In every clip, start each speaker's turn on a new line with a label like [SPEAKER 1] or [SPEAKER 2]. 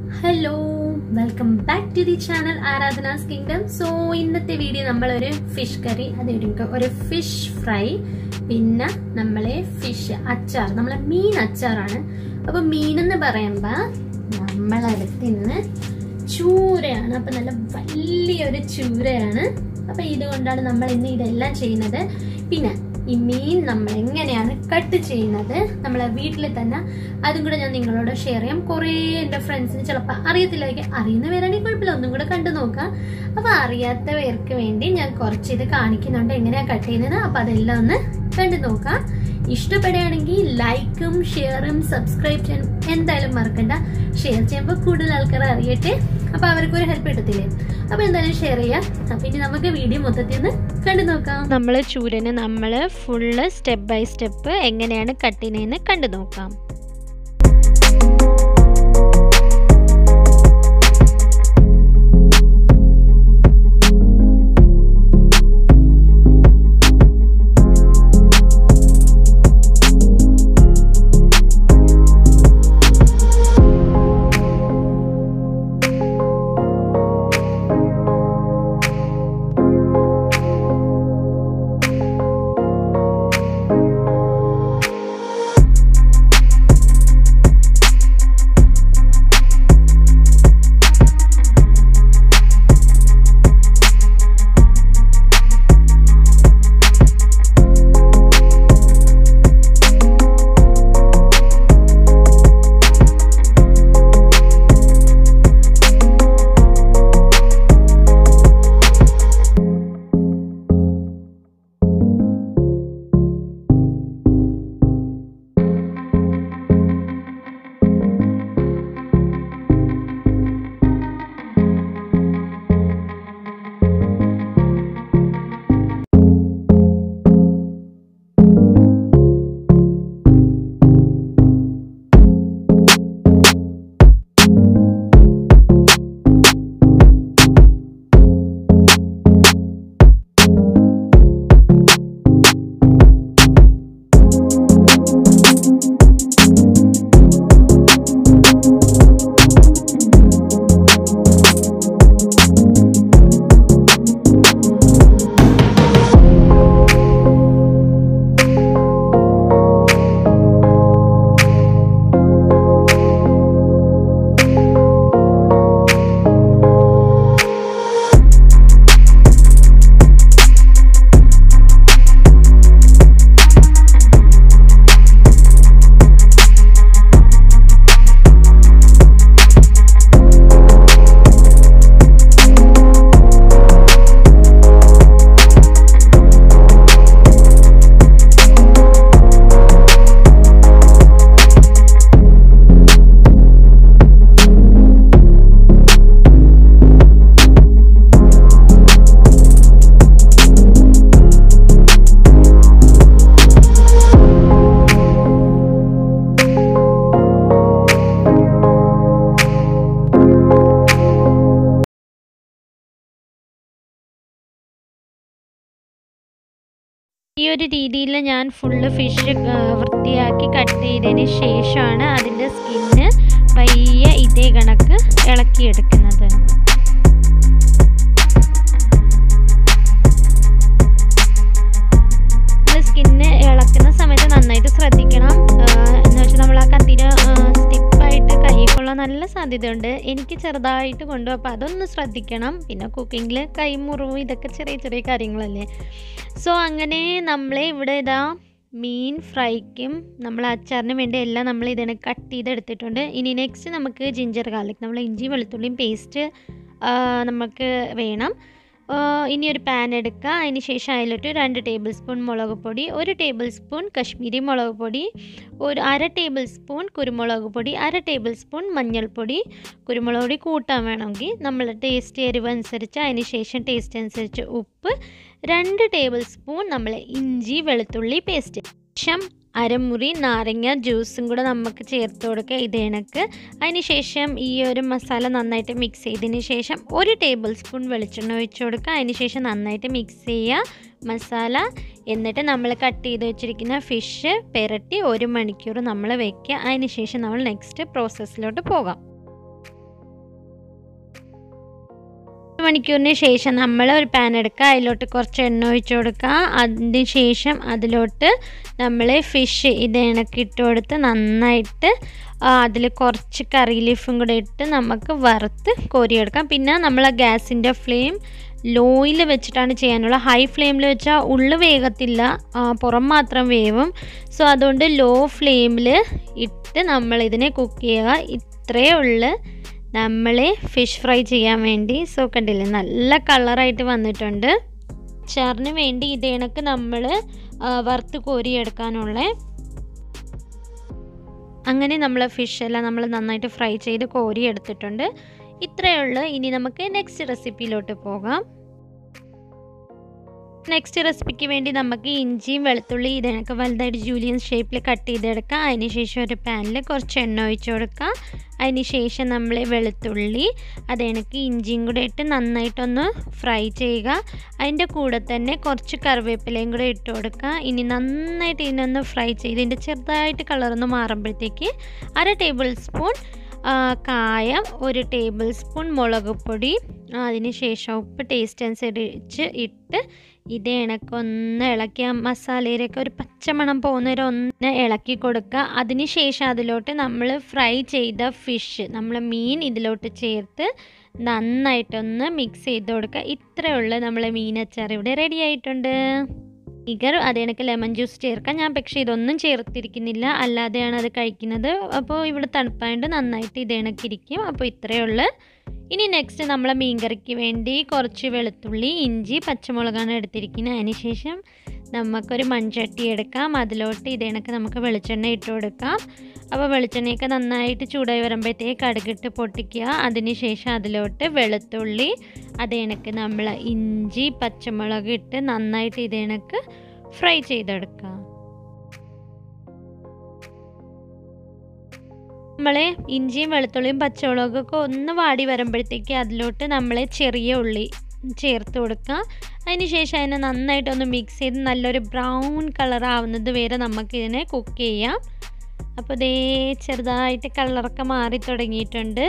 [SPEAKER 1] hello welcome back to the channel Aradhana's kingdom so ഇന്നത്തെ video നമ്മളൊരു fish curry അതെടുക്കുക ഒരു ഫിഷ് ഫ്രൈ പിന്നെ നമ്മളെ ഫിഷ് അച്ചാർ നമ്മളെ മീൻ അച്ചാറാണ് അപ്പൊ മീൻ എന്ന് പറയുമ്പോ നമ്മളടുത്ത് ഇന്ന് ചൂരയാണ് അപ്പൊ നല്ല വലിയൊരു ചൂരയാണ് അപ്പൊ ഇതുകൊണ്ടാണ് നമ്മൾ ഇന്ന് ഇതെല്ലാം ചെയ്യുന്നത് പിന്നെ ഈ മീൻ നമ്മൾ എങ്ങനെയാണ് കട്ട് ചെയ്യുന്നത് നമ്മളെ വീട്ടിൽ തന്നെ അതും കൂടെ ഞാൻ നിങ്ങളോട് ഷെയർ ചെയ്യാം കുറേ എൻ്റെ ഫ്രണ്ട്സിന് ചിലപ്പോൾ അറിയത്തില്ലായിരിക്കും അറിയുന്നവരാണെങ്കിൽ കുഴപ്പമില്ല ഒന്നും കൂടെ കണ്ടു നോക്കാം അപ്പൊ അറിയാത്തവർക്ക് വേണ്ടി ഞാൻ കുറച്ച് ഇത് കാണിക്കുന്നുണ്ട് എങ്ങനെയാണ് കട്ട് ചെയ്യുന്നത് അപ്പൊ അതെല്ലാം ഒന്ന് കണ്ടു നോക്കാം ഇഷ്ടപ്പെടുകയാണെങ്കിൽ ലൈക്കും ഷെയറും സബ്സ്ക്രൈബ് ചെയ്യാൻ എന്തായാലും മറക്കണ്ട ഷെയർ ചെയ്യുമ്പോൾ കൂടുതൽ ആൾക്കാർ അറിയട്ടെ അപ്പൊ അവർക്ക് ഒരു ഹെൽപ്പ് കിട്ടത്തില്ലേ അപ്പൊ എന്തായാലും ഷെയർ ചെയ്യാം അപ്പൊ ഇനി നമുക്ക് വീഡിയോ മൊത്തത്തിൽ ഒന്ന് കണ്ടു നോക്കാം
[SPEAKER 2] നമ്മൾ ചൂരന് നമ്മൾ ഫുള്ള് സ്റ്റെപ്പ് ബൈ സ്റ്റെപ്പ് എങ്ങനെയാണ് കട്ട് ചെയ്യുന്നതെന്ന് കണ്ടു നോക്കാം ഈ ഒരു രീതിയിൽ ഞാൻ ഫുള്ള് ഫിഷ് വൃത്തിയാക്കി കട്ട് ചെയ്തതിന് ശേഷമാണ് അതിൻ്റെ സ്കിന്ന് പയ്യെ ഇതേ കണക്ക് ഇളക്കിയെടുക്കുന്നത് സ്കിന്ന് ഇളക്കുന്ന സമയത്ത് നന്നായിട്ട് ശ്രദ്ധിക്കണം എന്ന് വെച്ചാൽ നമ്മൾ ആ കത്തിര സ്റ്റിപ്പായിട്ട് കൈ കൊള്ളാൻ നല്ല സാധ്യതയുണ്ട് എനിക്ക് ചെറുതായിട്ട് കൊണ്ടുപോകും അപ്പോൾ അതൊന്ന് ശ്രദ്ധിക്കണം പിന്നെ കുക്കിങ്ങിൽ കൈ മുറിവും ഇതൊക്കെ ചെറിയ ചെറിയ കാര്യങ്ങളല്ലേ സോ അങ്ങനെ നമ്മളെ ഇവിടെ ഇതാ മീൻ ഫ്രൈക്കും നമ്മൾ അച്ചാറിന് വേണ്ടി എല്ലാം നമ്മൾ ഇതിനെ കട്ട് ചെയ്തെടുത്തിട്ടുണ്ട് ഇനി നെക്സ്റ്റ് നമുക്ക് ജിഞ്ചർ ഗാർലിക് നമ്മൾ ഇഞ്ചി വെളുത്തുള്ളിയും പേസ്റ്റ് നമുക്ക് വേണം ഇനി ഒരു പാൻ എടുക്കുക അതിന് ശേഷം അതിലോട്ട് രണ്ട് ടേബിൾ സ്പൂൺ മുളക് പൊടി ഒരു ടേബിൾ സ്പൂൺ കശ്മീരി മുളക് പൊടി ഒരു അര ടേബിൾ സ്പൂൺ കുരുമുളക് പൊടി അര ടേബിൾ സ്പൂൺ മഞ്ഞൾപ്പൊടി കുരുമുളക് പൊടി കൂട്ടാൻ വേണമെങ്കിൽ നമ്മൾ ടേസ്റ്റ് എരിവ് അനുസരിച്ച് അതിന് ശേഷം ടേസ്റ്റ് അനുസരിച്ച് ഉപ്പ് രണ്ട് ടേബിൾ സ്പൂൺ നമ്മൾ ഇഞ്ചി വെളുത്തുള്ളി പേസ്റ്റ് ശേഷം അരമുറി നാരങ്ങ ജ്യൂസും കൂടെ നമുക്ക് ചേർത്ത് കൊടുക്കുക ഇത് കണക്ക് അതിന് ശേഷം ഈ ഒരു മസാല നന്നായിട്ട് മിക്സ് ചെയ്തതിന് ശേഷം ഒരു ടേബിൾ സ്പൂൺ വെളിച്ചെണ്ണ ഒഴിച്ച് കൊടുക്കുക അതിന് ശേഷം നന്നായിട്ട് മിക്സ് ചെയ്യുക മസാല എന്നിട്ട് നമ്മൾ കട്ട് ചെയ്ത് വെച്ചിരിക്കുന്ന ഫിഷ് പെരട്ടി ഒരു മണിക്കൂർ നമ്മൾ വെക്കുക അതിന് ശേഷം നമ്മൾ നെക്സ്റ്റ് പ്രോസസ്സിലോട്ട് പോകാം അരമണിക്കൂറിന് ശേഷം നമ്മൾ ഒരു പാൻ എടുക്കുക അതിലോട്ട് കുറച്ച് എണ്ണ ഒഴിച്ച് കൊടുക്കുക അതിന് ശേഷം അതിലോട്ട് നമ്മൾ ഫിഷ് ഇത് ഇണക്കിട്ട് കൊടുത്ത് നന്നായിട്ട് അതിൽ കുറച്ച് കറി ലീഫും കൂടെ ഇട്ട് നമുക്ക് വറുത്ത് കോരിയെടുക്കാം പിന്നെ നമ്മൾ ഗ്യാസിൻ്റെ ഫ്ലെയിം ലോയിൽ വെച്ചിട്ടാണ് ചെയ്യാനുള്ള ഹൈ ഫ്ലെയിമിൽ വെച്ചാൽ ഉള്ളു വേഗത്തില്ല ആ, പുറം മാത്രം വേവും സോ അതുകൊണ്ട് ലോ ഫ്ലെയിമിൽ ഇട്ട് നമ്മൾ ഇതിനെ കുക്ക് ചെയ്യുക ഇത്രയേ ഉള്ളു നമ്മൾ ഫിഷ് ഫ്രൈ ചെയ്യാൻ വേണ്ടി സോ കണ്ടില്ലേ നല്ല കളറായിട്ട് വന്നിട്ടുണ്ട് അച്ചാറിന് വേണ്ടി ഇത് കണക്ക് നമ്മൾ വറുത്ത് കോരിയെടുക്കാനുള്ള അങ്ങനെ നമ്മൾ ഫിഷ് എല്ലാം നമ്മൾ നന്നായിട്ട് ഫ്രൈ ചെയ്ത് കോരി എടുത്തിട്ടുണ്ട് ഇത്രയേ ഉള്ളൂ ഇനി നമുക്ക് നെക്സ്റ്റ് റെസിപ്പിയിലോട്ട് പോകാം നെക്സ്റ്റ് റെസിപ്പിക്ക് വേണ്ടി നമുക്ക് ഇഞ്ചിയും വെളുത്തുള്ളി ഇതിനൊക്കെ വലുതായിട്ട് ജൂലിയൻ ഷേപ്പിൽ കട്ട് ചെയ്തെടുക്കാം അതിനുശേഷം ഒരു പാനിൽ കുറച്ച് എണ്ണ ഒഴിച്ച് കൊടുക്കാം അതിനുശേഷം നമ്മൾ വെളുത്തുള്ളി അതെനിക്ക് ഇഞ്ചിയും കൂടെ ഇട്ട് നന്നായിട്ടൊന്ന് ഫ്രൈ ചെയ്യുക അതിൻ്റെ കൂടെ തന്നെ കുറച്ച് കറിവേപ്പിലയും കൂടെ ഇട്ട് കൊടുക്കുക ഇനി നന്നായിട്ട് ഇതിനൊന്ന് ഫ്രൈ ചെയ്ത് ഇതിൻ്റെ ചെറുതായിട്ട് കളറൊന്ന് മാറുമ്പോഴത്തേക്ക് അര ടേബിൾ സ്പൂൺ ആ, കായം ഒരു ടേബിൾ സ്പൂൺ മുളക് പൊടി അതിന് ശേഷം ഉപ്പ് ടേസ്റ്റ് അനുസരിച്ച് ഇട്ട് ഇത് ഇണക്കൊന്ന് ഇളക്കി ആ മസാലയിലൊക്കെ ഒരു പച്ചമണം പോകുന്നവരെ ഒന്ന് ഇളക്കി കൊടുക്കുക അതിന് ശേഷം അതിലോട്ട് നമ്മൾ ഫ്രൈ ചെയ്ത ഫിഷ് നമ്മൾ മീൻ ഇതിലോട്ട് ചേർത്ത് നന്നായിട്ടൊന്ന് മിക്സ് ചെയ്ത് കൊടുക്കുക ഇത്രയേ ഉള്ളൂ നമ്മളെ മീനച്ചാർ ഇവിടെ റെഡി ആയിട്ടുണ്ട് ഇഗർ അത് കണക്ക് ലെമൺ ജ്യൂസ് ചേർക്കാം ഞാൻ പക്ഷേ ഇതൊന്നും ചേർത്തിരിക്കുന്നില്ല അല്ലാതെയാണ് അത് കഴിക്കുന്നത് അപ്പോൾ ഇവിടെ തണുപ്പായതുകൊണ്ട് നന്നായിട്ട് ഇത് ഇണക്കിരിക്കും അപ്പോൾ ഇത്രയേ ഉള്ളൂ ഇനി നെക്സ്റ്റ് നമ്മളെ മീൻകറിക്ക് വേണ്ടി കുറച്ച് വെളുത്തുള്ളി ഇഞ്ചി പച്ചമുളകാണ് എടുത്തിരിക്കുന്നത് അതിന് ശേഷം നമുക്കൊരു മൺചട്ടി എടുക്കാം അതിലോട്ട് ഇത് കണക്ക് നമുക്ക് വെളിച്ചെണ്ണ ഇട്ട് കൊടുക്കാം അപ്പോൾ വെളിച്ചെണ്ണയൊക്കെ നന്നായിട്ട് ചൂടായി വരുമ്പോഴത്തേക്ക് കടുകിട്ട് പൊട്ടിക്കുക അതിന് ശേഷം അതിലോട്ട് വെളുത്തുള്ളി അത് കണക്ക് നമ്മൾ ഇഞ്ചി പച്ചമുളക് ഇട്ട് നന്നായിട്ട് ഇത് കണക്ക് ഫ്രൈ ചെയ്തെടുക്കുക നമ്മളെ ഇഞ്ചിയും വെളുത്തുള്ളിയും പച്ചമുളകൊക്കെ ഒന്ന് വാടി വരുമ്പോഴത്തേക്ക് അതിലോട്ട് നമ്മൾ ചെറിയ ഉള്ളി ചേർത്ത് കൊടുക്കുക അതിന് ശേഷം അതിനെ നന്നായിട്ടൊന്ന് മിക്സ് ചെയ്ത് നല്ലൊരു ബ്രൗൺ കളർ ആവുന്നത് വരെ നമുക്കിതിനെ കുക്ക് ചെയ്യാം അപ്പോൾ ഇതേ ചെറുതായിട്ട് കളറൊക്കെ മാറി തുടങ്ങിയിട്ടുണ്ട്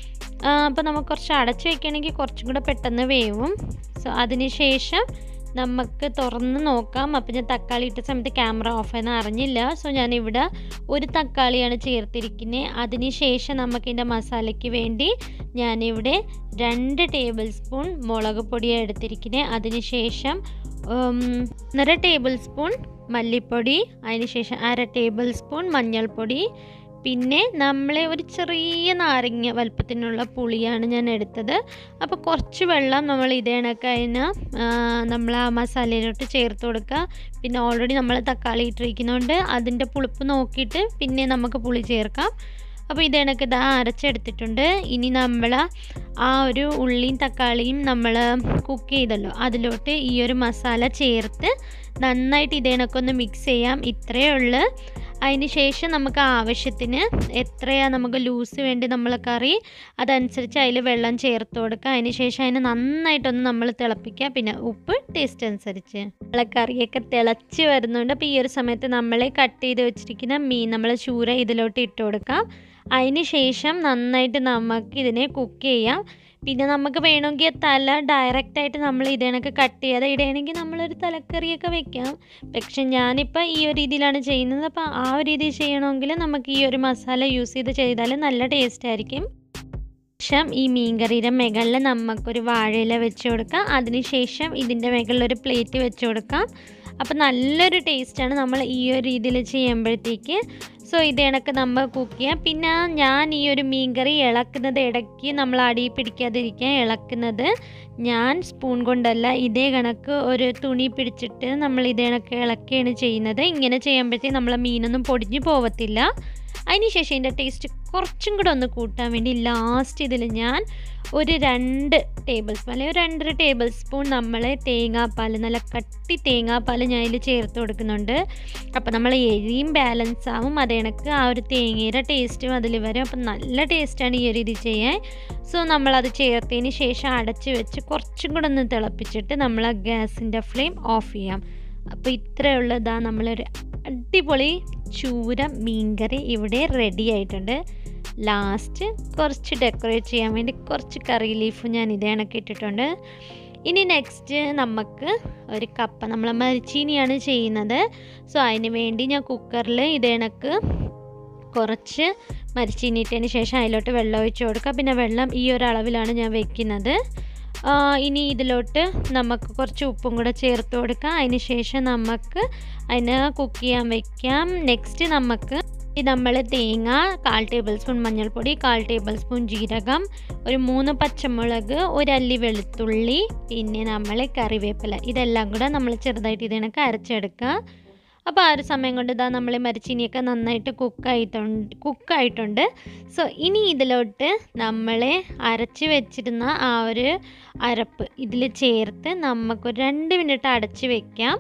[SPEAKER 2] അപ്പോൾ നമുക്ക് കുറച്ച് അടച്ച് വെക്കുകയാണെങ്കിൽ കുറച്ചും കൂടെ പെട്ടെന്ന് വേവും സോ അതിന് ശേഷം നമുക്ക് തുറന്ന് നോക്കാം അപ്പോൾ ഞാൻ തക്കാളി ഇട്ട സമയത്ത് ക്യാമറ ഓഫ് എന്ന് അറിഞ്ഞില്ല സോ ഞാനിവിടെ ഒരു തക്കാളിയാണ് ചേർത്തിരിക്കുന്നത് അതിന് ശേഷം നമുക്കിതിൻ്റെ മസാലയ്ക്ക് വേണ്ടി ഞാനിവിടെ രണ്ട് ടേബിൾ സ്പൂൺ മുളക് പൊടിയാണ് എടുത്തിരിക്കുന്നത് അതിന് ശേഷം ഉം, ഒന്നര ടേബിൾ സ്പൂൺ മല്ലിപ്പൊടി അതിന് ശേഷം അര ടേബിൾ സ്പൂൺ മഞ്ഞൾപ്പൊടി പിന്നെ നമ്മളെ ഒരു ചെറിയ നാരങ്ങ വലുപ്പത്തിനുള്ള പുളിയാണ് ഞാൻ എടുത്തത് അപ്പോൾ കുറച്ച് വെള്ളം നമ്മൾ ഇതേ കണക്ക് അതിന് നമ്മൾ ആ മസാലയിലോട്ട് ചേർത്ത് കൊടുക്കുക പിന്നെ ഓൾറെഡി നമ്മൾ തക്കാളി ഇട്ടിരിക്കുന്നതുകൊണ്ട് അതിൻ്റെ പുളിപ്പ് നോക്കിയിട്ട് പിന്നെ നമുക്ക് പുളി ചേർക്കാം അപ്പോൾ ഇത് കണക്ക് ഇതാ അരച്ചെടുത്തിട്ടുണ്ട് ഇനി നമ്മൾ ആ ഒരു ഉള്ളിയും തക്കാളിയും നമ്മൾ കുക്ക് ചെയ്തല്ലോ അതിലോട്ട് ഈ ഒരു മസാല ചേർത്ത് നന്നായിട്ട് ഇത് കണക്കൊന്ന് മിക്സ് ചെയ്യാം ഇത്രയേ ഉള്ളൂ അതിന് ശേഷം നമുക്ക് ആവശ്യത്തിന് എത്രയാണ് നമുക്ക് ലൂസ് വേണ്ടി നമ്മൾ കറി അതനുസരിച്ച് അതിൽ വെള്ളം ചേർത്ത് കൊടുക്കുക അതിന് ശേഷം അതിന് നന്നായിട്ടൊന്ന് നമ്മൾ തിളപ്പിക്കുക പിന്നെ ഉപ്പ് ടേസ്റ്റ് അനുസരിച്ച് നമ്മളെ കറിയൊക്കെ തിളച്ച് വരുന്നുണ്ട് അപ്പോൾ ഈ ഒരു സമയത്ത് നമ്മൾ കട്ട് ചെയ്ത് വെച്ചിരിക്കുന്ന മീൻ നമ്മൾ ചൂര ഇതിലോട്ട് ഇട്ട് കൊടുക്കാം അതിന് ശേഷം നന്നായിട്ട് നമുക്ക് ഇതിനെ കുക്ക് ചെയ്യാം പിന്നെ നമുക്ക് വേണമെങ്കിൽ തല ഡയറക്റ്റായിട്ട് നമ്മൾ ഇതേണൊക്കെ കട്ട് ചെയ്യാതെ ഇടണമെങ്കിൽ നമ്മളൊരു തലക്കറിയൊക്കെ വെക്കാം പക്ഷെ ഞാനിപ്പോൾ ഈ ഒരു രീതിയിലാണ് ചെയ്യുന്നത് അപ്പോൾ ആ ഒരു രീതിയിൽ ചെയ്യണമെങ്കിൽ നമുക്ക് ഈ ഒരു മസാല യൂസ് ചെയ്ത് ചെയ്താൽ നല്ല ടേസ്റ്റ് ആയിരിക്കും ശേഷം ഈ മീൻകറിയുടെ മുകളിൽ നമുക്കൊരു വാഴയില വെച്ച് കൊടുക്കാം അതിനുശേഷം ഇതിൻ്റെ മുകളിൽ ഒരു പ്ലേറ്റ് വെച്ച് കൊടുക്കാം അപ്പോൾ നല്ലൊരു ടേസ്റ്റാണ് നമ്മൾ ഈ ഒരു രീതിയിൽ ചെയ്യുമ്പോഴത്തേക്ക് സോ ഇത് കണക്ക് നമ്മൾ കുക്ക് ചെയ്യാം പിന്നെ ഞാൻ ഈ ഒരു മീൻകറി ഇളക്കുന്നത് ഇടയ്ക്ക് നമ്മൾ അടി പിടിക്കാതിരിക്കാൻ ഇളക്കുന്നത് ഞാൻ സ്പൂൺ കൊണ്ടല്ല ഇതേ കണക്ക് ഒരു തുണി പിടിച്ചിട്ട് നമ്മൾ ഇതേ കണക്ക് ഇളക്കുകയാണ് ചെയ്യുന്നത് ഇങ്ങനെ ചെയ്യുമ്പോഴത്തേക്ക് നമ്മളെ മീനൊന്നും പൊടിഞ്ഞു പോവത്തില്ല അതിനുശേഷം ഇതിൻ്റെ ടേസ്റ്റ് കുറച്ചും കൂടെ ഒന്ന് കൂട്ടാൻ വേണ്ടി ലാസ്റ്റ് ഇതിൽ ഞാൻ ഒരു രണ്ട് ടേബിൾ സ്പൂൺ അല്ലെങ്കിൽ ഒരു രണ്ടര ടേബിൾ സ്പൂൺ നമ്മൾ തേങ്ങാപ്പാൽ നല്ല കട്ടി തേങ്ങാപ്പാൽ ഞാൻ ഇതിൽ ചേർത്ത് കൊടുക്കുന്നുണ്ട് അപ്പോൾ നമ്മൾ എരിയും ബാലൻസ് ആവും അത് കണക്ക് ആ ഒരു തേങ്ങയുടെ ടേസ്റ്റും അതിൽ വരും അപ്പം നല്ല ടേസ്റ്റാണ് ഈ ഒരു ഇത് ചെയ്യാൻ സോ നമ്മളത് ചേർത്തതിന് ശേഷം അടച്ച് വെച്ച് കുറച്ചും കൂടെ ഒന്ന് തിളപ്പിച്ചിട്ട് നമ്മൾ ആ ഗ്യാസിൻ്റെ ഫ്ലെയിം ഓഫ് ചെയ്യാം അപ്പോൾ ഇത്രയുള്ളതാ നമ്മളൊരു അടിപൊളി ചൂര മീൻകറി ഇവിടെ റെഡി ആയിട്ടുണ്ട് ലാസ്റ്റ് കുറച്ച് ഡെക്കറേറ്റ് ചെയ്യാൻ വേണ്ടി കുറച്ച് കറി ലീഫ് ഞാൻ ഇതേ കണക്ക് ഇട്ടിട്ടുണ്ട് ഇനി നെക്സ്റ്റ് നമുക്ക് ഒരു കപ്പ നമ്മൾ മരിച്ചീനിയാണ് ചെയ്യുന്നത് സോ അതിന് വേണ്ടി ഞാൻ കുക്കറിൽ ഇതേ കണക്ക് കുറച്ച് മരിച്ചീനി ഇട്ടതിന് ശേഷം അതിലോട്ട് വെള്ളം ഒഴിച്ച് കൊടുക്കുക പിന്നെ വെള്ളം ഈ ഒരു അളവിലാണ് ഞാൻ വെക്കുന്നത് ആ, ഇനി ഇതിലോട്ട് നമുക്ക് കുറച്ച് ഉപ്പും കൂടെ ചേർത്ത് കൊടുക്കാം അതിന് ശേഷം നമുക്ക് അതിന് കുക്ക് ചെയ്യാൻ വെക്കാം നെക്സ്റ്റ് നമുക്ക് നമ്മൾ തേങ്ങ കാൽ ടേബിൾ സ്പൂൺ മഞ്ഞൾപ്പൊടി കാൽ ടേബിൾ സ്പൂൺ ജീരകം ഒരു മൂന്ന് പച്ചമുളക് ഒരു അല്ലി വെളുത്തുള്ളി പിന്നെ നമ്മൾ കറിവേപ്പില ഇതെല്ലാം കൂടെ നമ്മൾ ചെറുതായിട്ട് ഇതിനൊക്കെ അരച്ചെടുക്കുക അപ്പോൾ ആ ഒരു സമയം കൊണ്ട് ഇതാ നമ്മൾ മരിച്ചീനിയൊക്കെ നന്നായിട്ട് കുക്കായിട്ടുണ്ട് കുക്കായിട്ടുണ്ട് സോ ഇനി ഇതിലോട്ട് നമ്മൾ അരച്ച് വെച്ചിരുന്ന ആ ഒരു അരപ്പ് ഇതിൽ ചേർത്ത് നമുക്കൊരു രണ്ട് മിനിറ്റ് അടച്ച് വെക്കാം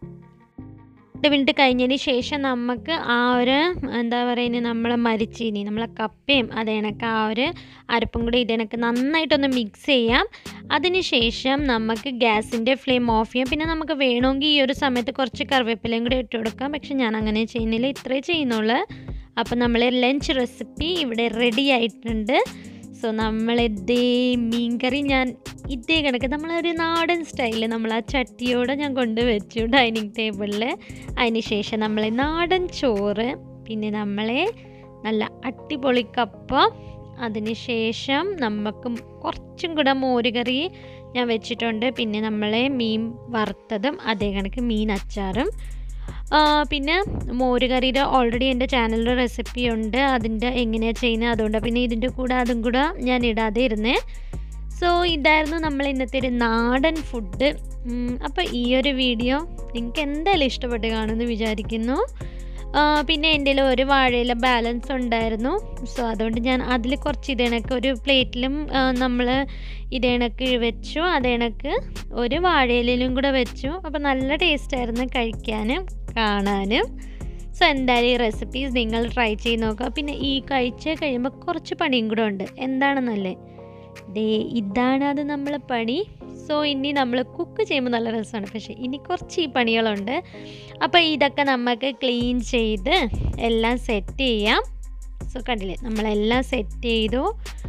[SPEAKER 2] രണ്ട് മിനിറ്റ് കഴിഞ്ഞതിന് ശേഷം നമുക്ക് ആ ഒരു എന്താ പറയുന്നത് നമ്മളെ മരിച്ചീനി നമ്മളെ കപ്പയും അതേണക്ക് ആ ഒരു അരപ്പും കൂടി ഇതേണക്ക് നന്നായിട്ടൊന്ന് മിക്സ് ചെയ്യാം അതിന് ശേഷം നമുക്ക് ഗ്യാസിൻ്റെ ഫ്ലെയിം ഓഫ് ചെയ്യാം പിന്നെ നമുക്ക് വേണമെങ്കിൽ ഈ ഒരു സമയത്ത് കുറച്ച് കറിവേപ്പിലയും കൂടി ഇട്ട് കൊടുക്കാം പക്ഷെ ഞാൻ അങ്ങനെ ചെയ്യുന്നില്ല ഇത്രേ ചെയ്യുന്നുള്ളൂ അപ്പോൾ നമ്മൾ ലഞ്ച് റെസിപ്പി ഇവിടെ റെഡി ആയിട്ടുണ്ട് സോ നമ്മളിതേ മീൻകറി ഞാൻ ഇതേ കണക്ക് നമ്മളൊരു നാടൻ സ്റ്റൈലിൽ നമ്മൾ ആ ചട്ടിയോടെ ഞാൻ കൊണ്ടുവച്ചു ഡൈനിങ് ടേബിളിൽ അതിന് ശേഷം നമ്മൾ നാടൻ ചോറ് പിന്നെ നമ്മളെ നല്ല അടിപൊളി കപ്പ അതിന് ശേഷം നമുക്ക് കുറച്ചും കൂടെ മോരുകറി ഞാൻ വെച്ചിട്ടുണ്ട് പിന്നെ നമ്മളെ മീൻ വറുത്തതും അതേ കണക്ക് മീൻ അച്ചാറും ആ, പിന്നെ മോരുകറിയുടെ ഓൾറെഡി എൻ്റെ ചാനലിൽ റെസിപ്പി ഉണ്ട് അതിൻ്റെ എങ്ങനെയാണ് ചെയ്യുന്നത് അതുകൊണ്ട് പിന്നെ ഇതിൻ്റെ കൂടെ അതും കൂടെ ഞാൻ ഇടാതെ ഇരുന്നേ സോ ഇതായിരുന്നു നമ്മൾ ഇന്നത്തെ ഒരു നാടൻ ഫുഡ് അപ്പോൾ ഈ ഒരു വീഡിയോ നിങ്ങൾക്ക് എന്തായാലും ഇഷ്ടപ്പെട്ട് കാണുമെന്ന് വിചാരിക്കുന്നു ആ, പിന്നെ എൻ്റെ കയ്യിൽ ഒരു വാഴയില ബാലൻസ് ഉണ്ടായിരുന്നു സോ അതുകൊണ്ട് ഞാൻ അതിൽ കുറച്ച് ഇതേണക്ക് ഒരു പ്ലേറ്റിലും നമ്മൾ ഇതേണക്ക് വെച്ചു അതേണക്ക് ഒരു വാഴയിലും കൂടെ വെച്ചു അപ്പോൾ നല്ല ടേസ്റ്റായിരുന്നു കഴിക്കാനും കാണാനും സോ എന്തായാലും ഈ റെസിപ്പീസ് നിങ്ങൾ ട്രൈ ചെയ്ത് നോക്കുക പിന്നെ ഈ കഴിച്ച് കഴിയുമ്പോൾ കുറച്ച് പണിയും കൂടെ ഉണ്ട് എന്താണെന്നല്ലേ ദേ ഇതാണ് അത് നമ്മളെ പണി സോ ഇനി നമ്മൾ കുക്ക് ചെയ്യുമ്പോൾ നല്ല രസമാണ് പക്ഷേ ഇനി കുറച്ച് ഈ പണികളുണ്ട് അപ്പോൾ ഇതൊക്കെ നമുക്ക് ക്ലീൻ ചെയ്ത് എല്ലാം സെറ്റ് ചെയ്യാം സോ കണ്ടില്ലേ നമ്മളെല്ലാം സെറ്റ് ചെയ്തു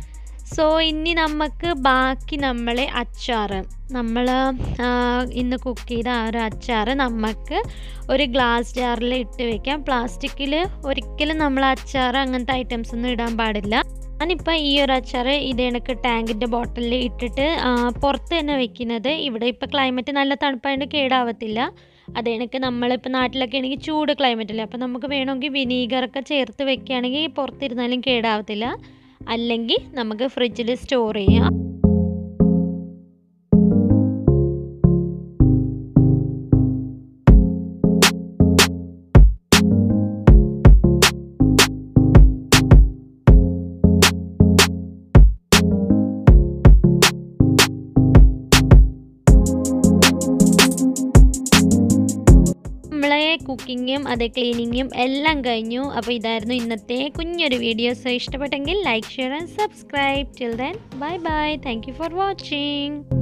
[SPEAKER 2] സോ ഇനി നമുക്ക് ബാക്കി നമ്മളെ അച്ചാറ് നമ്മൾ ഇന്ന് കുക്ക് ചെയ്ത ആ ഒരു അച്ചാറ് നമുക്ക് ഒരു ഗ്ലാസ് ജാറിൽ ഇട്ട് വെക്കാം പ്ലാസ്റ്റിക്കിൽ ഒരിക്കലും നമ്മൾ അച്ചാർ അങ്ങനത്തെ ഐറ്റംസ് ഒന്നും ഇടാൻ പാടില്ല ഞാനിപ്പോൾ ഈ ഒരു അച്ചാർ ഇത് കണക്ക് ടാങ്കിൻ്റെ ബോട്ടിലിൽ ഇട്ടിട്ട് ആ, പുറത്ത് തന്നെ വെക്കുന്നത് ഇവിടെ ഇപ്പോൾ ക്ലൈമറ്റ് നല്ല തണുപ്പായതുകൊണ്ട് കേടാവത്തില്ല അത് കണക്ക് നമ്മളിപ്പോൾ നാട്ടിലൊക്കെ ആണെങ്കിൽ ചൂട് ക്ലൈമറ്റ് അല്ലേ അപ്പോൾ നമുക്ക് വേണമെങ്കിൽ വിനീഗറൊക്കെ ചേർത്ത് വെക്കുകയാണെങ്കിൽ പുറത്തിരുന്നാലും കേടാവത്തില്ല അല്ലെങ്കിൽ നമുക്ക് ഫ്രിഡ്ജിൽ സ്റ്റോർ ചെയ്യാം നമ്മളെ കുക്കിങ്ങും അതേ ക്ലീനിങ്ങും എല്ലാം കഴിഞ്ഞു അപ്പോൾ ഇതായിരുന്നു ഇന്നത്തെ കുഞ്ഞൊരു വീഡിയോസ് ഇഷ്ടപ്പെട്ടെങ്കിൽ like share and subscribe till then bye bye thank you for watching